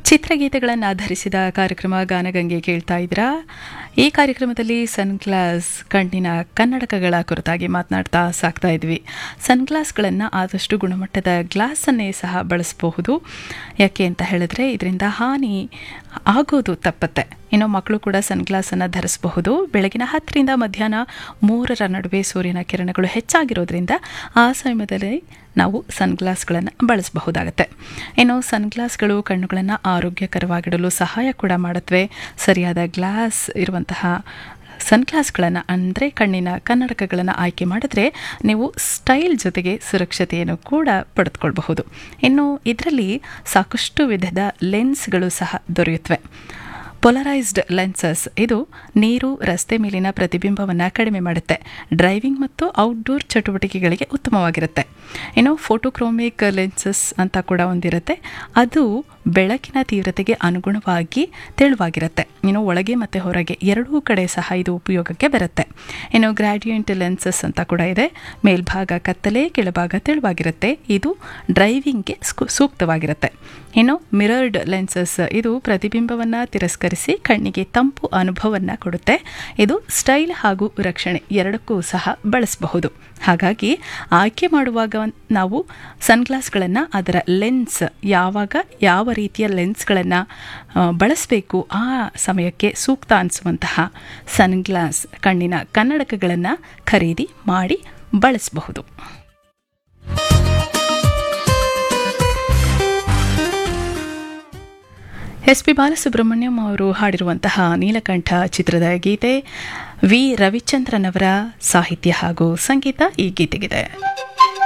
ಚಿತ್ರಗೀತೆಗಳನ್ನು ಆಧರಿಸಿದ ಕಾರ್ಯಕ್ರಮ ಗಾನಗಂಗೆ ಕೇಳ್ತಾ ಇದ್ದೀರಾ ಈ ಕಾರ್ಯಕ್ರಮದಲ್ಲಿ ಸನ್ಗ್ಲಾಸ್ ಕಣ್ಣಿನ ಕನ್ನಡಕಗಳ ಕುರಿತಾಗಿ ಮಾತನಾಡ್ತಾ ಸಾಕ್ತಾ ಇದ್ವಿ ಸನ್ಗ್ಲಾಸ್ಗಳನ್ನು ಆದಷ್ಟು ಗುಣಮಟ್ಟದ ಗ್ಲಾಸನ್ನೇ ಸಹ ಬಳಸಬಹುದು ಯಾಕೆ ಅಂತ ಹೇಳಿದ್ರೆ ಇದರಿಂದ ಹಾನಿ ಆಗೋದು ತಪ್ಪತ್ತೆ ಇನ್ನು ಮಕ್ಕಳು ಕೂಡ ಸನ್ಗ್ಲಾಸನ್ನು ಧರಿಸಬಹುದು ಬೆಳಗಿನ ಹತ್ತರಿಂದ ಮಧ್ಯಾಹ್ನ ಮೂರರ ನಡುವೆ ಸೂರ್ಯನ ಕಿರಣಗಳು ಹೆಚ್ಚಾಗಿರೋದ್ರಿಂದ ಆ ಸಮಯದಲ್ಲಿ ನಾವು ಸನ್ಗ್ಲಾಸ್ಗಳನ್ನು ಬಳಸಬಹುದಾಗತ್ತೆ ಇನ್ನು ಸನ್ಗ್ಲಾಸ್ಗಳು ಕಣ್ಣುಗಳನ್ನು ಆರೋಗ್ಯಕರವಾಗಿಡಲು ಸಹಾಯ ಕೂಡ ಮಾಡುತ್ತವೆ ಸರಿಯಾದ ಗ್ಲಾಸ್ ಇರುವಂತಹ ಸನ್ಗ್ಲಾಸ್ಗಳನ್ನು ಅಂದರೆ ಕಣ್ಣಿನ ಕನ್ನಡಕಗಳನ್ನು ಆಯ್ಕೆ ಮಾಡಿದ್ರೆ ನೀವು ಸ್ಟೈಲ್ ಜೊತೆಗೆ ಸುರಕ್ಷತೆಯನ್ನು ಕೂಡ ಪಡೆದುಕೊಳ್ಬಹುದು ಇನ್ನು ಇದರಲ್ಲಿ ಸಾಕಷ್ಟು ವಿಧದ ಲೆನ್ಸ್ಗಳು ಸಹ ದೊರೆಯುತ್ತವೆ ಪೊಲರೈಸ್ಡ್ ಲೆನ್ಸಸ್ ಇದು ನೀರು ರಸ್ತೆ ಮೇಲಿನ ಪ್ರತಿಬಿಂಬವನ್ನು ಕಡಿಮೆ ಮಾಡುತ್ತೆ ಡ್ರೈವಿಂಗ್ ಮತ್ತು ಔಟ್ಡೋರ್ ಚಟುವಟಿಕೆಗಳಿಗೆ ಉತ್ತಮವಾಗಿರುತ್ತೆ ಇನ್ನು ಫೋಟೋಕ್ರೋಮಿಕ್ ಲೆನ್ಸಸ್ ಅಂತ ಕೂಡ ಒಂದಿರುತ್ತೆ ಅದು ಬೆಳಕಿನ ತೀವ್ರತೆಗೆ ಅನುಗುಣವಾಗಿ ತೆಳುವಾಗಿರುತ್ತೆ ಇನ್ನು ಒಳಗೆ ಮತ್ತು ಹೊರಗೆ ಎರಡೂ ಕಡೆ ಸಹ ಇದು ಉಪಯೋಗಕ್ಕೆ ಬರುತ್ತೆ ಇನ್ನು ಗ್ರಾಡಿಯಂಟ್ ಲೆನ್ಸಸ್ ಅಂತ ಕೂಡ ಇದೆ ಮೇಲ್ಭಾಗ ಕತ್ತಲೆ ಕೆಳಭಾಗ ತೆಳುವಾಗಿರುತ್ತೆ ಇದು ಡ್ರೈವಿಂಗ್ಗೆ ಸೂಕ್ತವಾಗಿರುತ್ತೆ ಇನ್ನು ಮಿರರ್ಡ್ ಲೆನ್ಸಸ್ ಇದು ಪ್ರತಿಬಿಂಬವನ್ನು ತಿರಸ್ಕರಿಸಿ ಕಣ್ಣಿಗೆ ತಂಪು ಅನುಭವವನ್ನು ಕೊಡುತ್ತೆ ಇದು ಸ್ಟೈಲ್ ಹಾಗೂ ರಕ್ಷಣೆ ಎರಡಕ್ಕೂ ಸಹ ಬಳಸಬಹುದು ಹಾಗಾಗಿ ಆಯ್ಕೆ ಮಾಡುವಾಗ ನಾವು ಸನ್ಗ್ಲಾಸ್ಗಳನ್ನು ಅದರ ಲೆನ್ಸ್ ಯಾವಾಗ ಯಾವ ರೀತಿಯ ಲೆನ್ಸ್ಗಳನ್ನು ಬಳಸಬೇಕು ಆ ಸಮಯಕ್ಕೆ ಸೂಕ್ತ ಅನಿಸುವಂತಹ ಸನ್ಗ್ಲಾಸ್ ಕಣ್ಣಿನ ಕನ್ನಡಕಗಳನ್ನು ಖರೀದಿ ಮಾಡಿ ಬಳಸಬಹುದು ಎಸ್ ಪಿ ಬಾಲಸುಬ್ರಹ್ಮಣ್ಯಂ ಅವರು ಹಾಡಿರುವಂತಹ ನೀಲಕಂಠ ಚಿತ್ರದ ಗೀತೆ ವಿ ರವಿಚಂದ್ರನ್ ಅವರ ಸಾಹಿತ್ಯ ಹಾಗೂ ಸಂಗೀತ ಈ ಗೀತೆಗಿದೆ